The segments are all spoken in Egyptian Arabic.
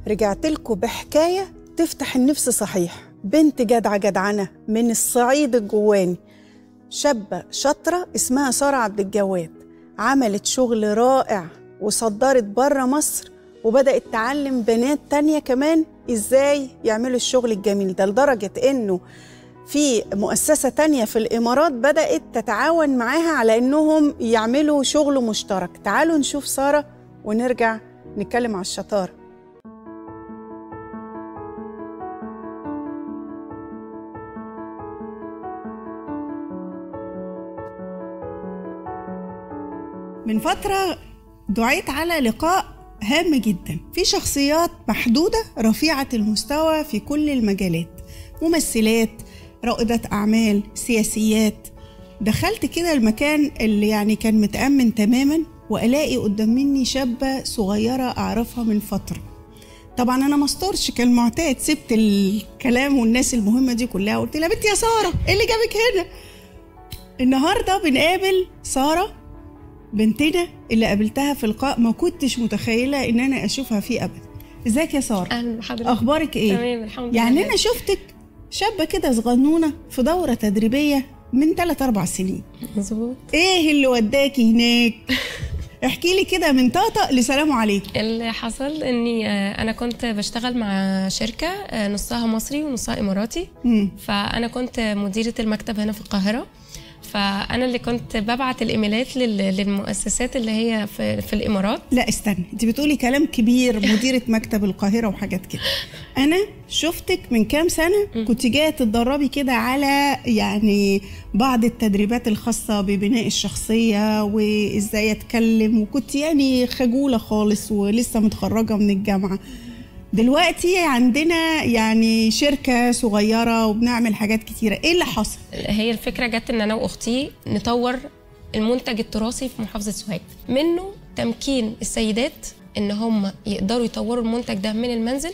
رجعت لكم بحكاية تفتح النفس صحيح بنت جدعة جدعنة من الصعيد الجواني شابة شاطرة اسمها سارة عبد الجواد عملت شغل رائع وصدرت بره مصر وبدأت تعلم بنات تانية كمان ازاي يعملوا الشغل الجميل ده لدرجة انه في مؤسسة تانية في الإمارات بدأت تتعاون معاها على إنهم يعملوا شغل مشترك تعالوا نشوف سارة ونرجع نتكلم على الشطارة من فترة دعيت على لقاء هام جدا في شخصيات محدودة رفيعة المستوى في كل المجالات ممثلات رائدة أعمال سياسيات دخلت كده المكان اللي يعني كان متأمن تماما وألاقي قدام مني شابة صغيرة أعرفها من فترة طبعا أنا ما استرش كالمعتاد سبت الكلام والناس المهمة دي كلها قلت لها بنتي يا سارة إيه اللي جابك هنا النهاردة بنقابل سارة بنتنا اللي قابلتها في لقاء ما كنتش متخيلة إن أنا أشوفها فيه أبدا ازيك يا سارة اهلا بحضرتك أخبارك إيه؟ تمام الحمد لله يعني أنا شفتك شابة كده صغنونة في دورة تدريبية من 3 أربع سنين مظبوط إيه اللي وداكي هناك؟ احكي لي كده من طقطق لسلام عليكم اللي حصل اني آه، انا كنت بشتغل مع شركه آه، نصها مصري ونصها اماراتي مم. فانا كنت مديره المكتب هنا في القاهره فانا اللي كنت ببعت الايميلات لل- للمؤسسات اللي هي في, في الامارات لا استني انت بتقولي كلام كبير مديرة مكتب القاهرة وحاجات كده انا شفتك من كام سنة كنت جاية تتدربي كده على يعني بعض التدريبات الخاصة ببناء الشخصية وازاي اتكلم وكنت يعني خجولة خالص ولسه متخرجة من الجامعة دلوقتي عندنا يعني شركة صغيرة وبنعمل حاجات كتيرة ايه اللي حصل؟ هي الفكره جت ان انا واختي نطور المنتج التراثي في محافظه سوهاج منه تمكين السيدات ان هم يقدروا يطوروا المنتج ده من المنزل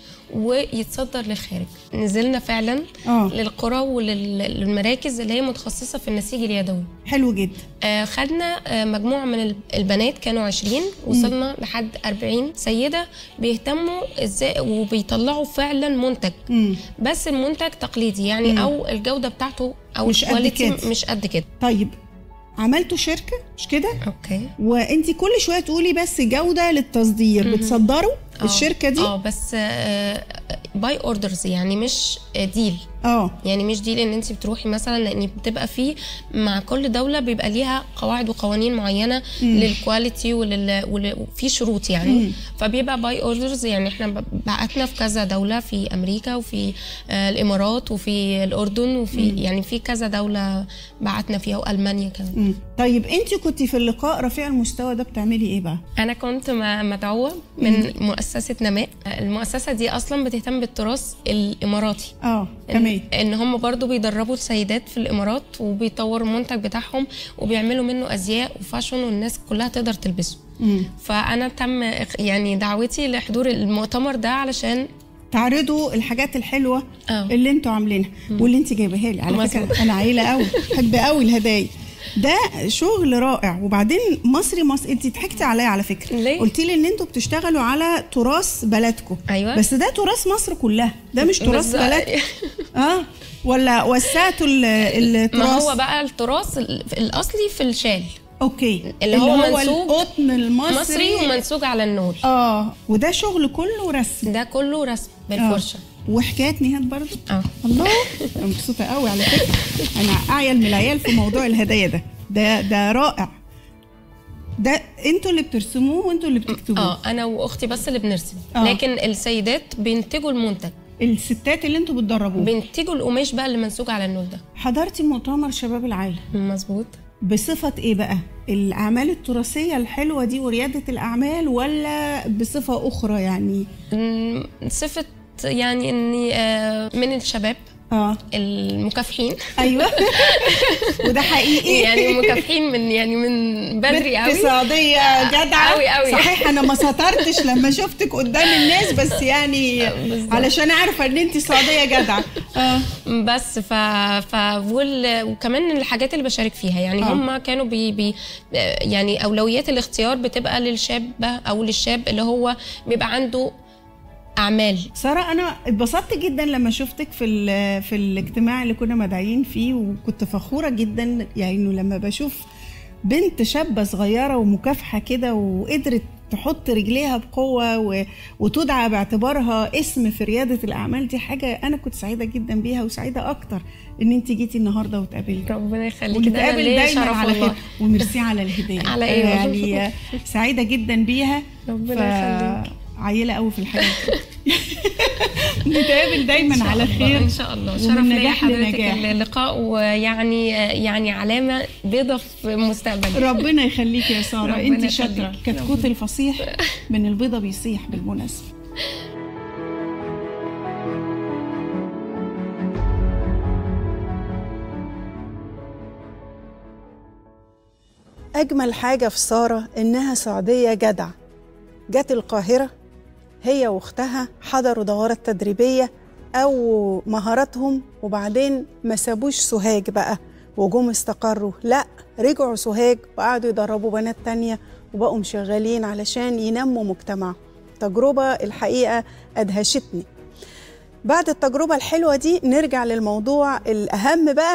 ويتصدر للخارج نزلنا فعلا اه للقرى وللمراكز اللي هي متخصصه في النسيج اليدوي حلو جدا آه، خدنا آه، مجموعه من ال- البنات كانوا 20 وصلنا لحد 40 سيده بيهتموا ازاي وبيطلعوا فعلا منتج مم. بس المنتج تقليدي يعني او الجوده بتاعته او مش قد الكواليتي كده. مش قد كده طيب عملتوا شركة مش كده؟ اوكي وانت كل شويه تقولي بس جوده للتصدير بتصدروا آه. الشركه دي اه بس باي اوردرز يعني مش ديل اه يعني مش ديل ان انت بتروحي مثلا لان بتبقى في مع كل دوله بيبقى ليها قواعد وقوانين معينه للكواليتي ولل... ول- وفي شروط يعني مم. فبيبقى باي اوردرز يعني احنا ب- بعتنا في كذا دوله في امريكا وفي آه، الامارات وفي الاردن وفي يعني في كذا دوله بعتنا فيها والمانيا كمان مم. طيب انت كنت في اللقاء رفيع المستوى ده بتعملي ايه بقى انا كنت م- مدعوه من مؤسسه نماء المؤسسه دي اصلا بتهتم بالتراث الاماراتي اه تمام ان, إن هم برضو بيدربوا السيدات في الامارات وبيطوروا المنتج بتاعهم وبيعملوا منه ازياء وفاشن والناس كلها تقدر تلبسه مم. فانا تم إخ- يعني دعوتي لحضور المؤتمر ده علشان تعرضوا الحاجات الحلوه اه اللي انتوا عاملينها واللي انت جايباها لي على مظبوط. فكره انا عيله قوي بحب قوي الهدايا ده شغل رائع وبعدين مصري مصر انت ضحكتي عليا على فكره ليه؟ قلتي لي ان انتوا بتشتغلوا على تراث بلدكم ايوه بس ده تراث مصر كلها ده مش تراث بالظبط. بلد اه ولا وسعتوا ال- التراث ما هو بقى التراث ال- الاصلي في الشال اوكي اللي هو منسوج القطن المصري مصري ومنسوج على النول اه وده شغل كله رسم ده كله رسم آه. بالفرشه وحكايات نهاد برضو اه الله انا مبسوطه قوي على فكره انا اعيل من العيال في موضوع الهدايا ده ده ده رائع ده انتوا اللي بترسموه وانتوا اللي بتكتبوه اه انا واختي بس اللي بنرسم آه. لكن السيدات بينتجوا المنتج الستات اللي انتوا بتدربوه بينتجوا القماش بقى اللي منسوج على النول ده حضرتي مؤتمر شباب العالم مظبوط بصفة ايه بقى؟ الأعمال التراثية الحلوة دي وريادة الأعمال ولا بصفة أخرى يعني؟ مم، صفة يعني اني آه، من الشباب اه المكافحين أيوه وده حقيقي يعني مكافحين من يعني من بدري قوي اقتصادية جدعة أوي أوي. صحيح أنا ما سطرتش لما شفتك قدام الناس بس يعني بالظبط. علشان عارفة إن أنت صعيدية جدعة اه بس ف, ف... وال... وكمان الحاجات اللي بشارك فيها يعني آه. هم كانوا بي... بي... يعني اولويات الاختيار بتبقى للشاب او للشاب اللي هو بيبقى عنده اعمال ساره انا اتبسطت جدا لما شفتك في ال- في الاجتماع اللي كنا مدعيين فيه وكنت فخوره جدا يعني إنه لما بشوف بنت شابه صغيره ومكافحه كده وقدرت تحط رجليها بقوه و... وتدعى باعتبارها اسم في رياده الاعمال دي حاجه انا كنت سعيده جدا بيها وسعيده اكتر ان انت جيتي النهارده وتقابلتي ربنا يخليكي ده أنا ونتقابل ليا دايما شرف على خير والله. وميرسي على الهديه على إيه؟ يعني سعيده جدا بيها ربنا يخليك. عيله قوي في الحياه نتقابل دايما على خير ان شاء الله ومن شرف ليا نجاح حضرتك لنجاح. اللقاء ويعني يعني علامه بيضه في مستقبلي ربنا يخليكي يا ساره ربنا انت يخليك. شاطره كتكوت الفصيح من البيضه بيصيح بالمناسبه أجمل حاجة في سارة إنها سعودية جدع جت القاهرة هي واختها حضروا دورات تدريبية أو مهاراتهم وبعدين ما سابوش سوهاج بقى وجم استقروا لا رجعوا سوهاج وقعدوا يدربوا بنات تانية وبقوا مشغلين علشان ينموا مجتمع تجربة الحقيقة أدهشتني بعد التجربة الحلوة دي نرجع للموضوع الأهم بقى